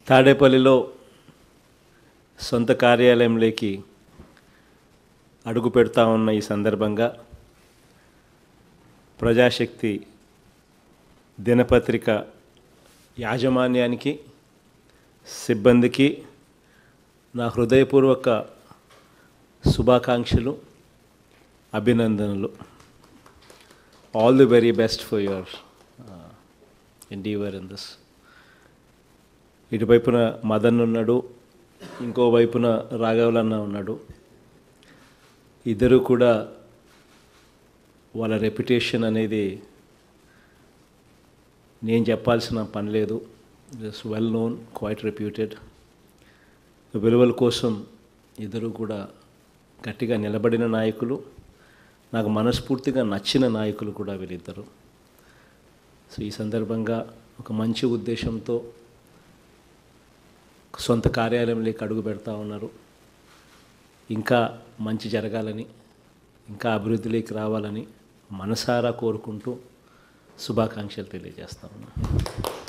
తాడేపల్లిలో సొంత కార్యాలయంలోకి అడుగు పెడతా ఉన్న ఈ సందర్భంగా ప్రజాశక్తి దినపత్రిక యాజమాన్యానికి సిబ్బందికి నా హృదయపూర్వక శుభాకాంక్షలు అభినందనలు all the very best for your endeavour in this ఇటువైపున మదన్ ఉన్నాడు ఇంకో వైపున రాఘవులన్న ఉన్నాడు ఇద్దరు కూడా వాళ్ళ రెప్యుటేషన్ అనేది నేను చెప్పాల్సిన పని లేదు just well known quite reputed విలువల కోసం ఇద్దరు కూడా గట్టిగా నిలబడిన నాయకులు నాకు మనస్ఫూర్తిగా నచ్చిన నాయకులు కూడా వీళ్ళిద్దరు సో ఈ సందర్భంగా ఒక మంచి ఉద్దేశంతో సొంత కార్యాలయంలోకి అడుగు పెడతా ఉన్నారు ఇంకా మంచి జరగాలని ఇంకా అభివృద్ధిలోకి రావాలని మనసారా కోరుకుంటూ శుభాకాంక్షలు తెలియజేస్తా ఉన్నాను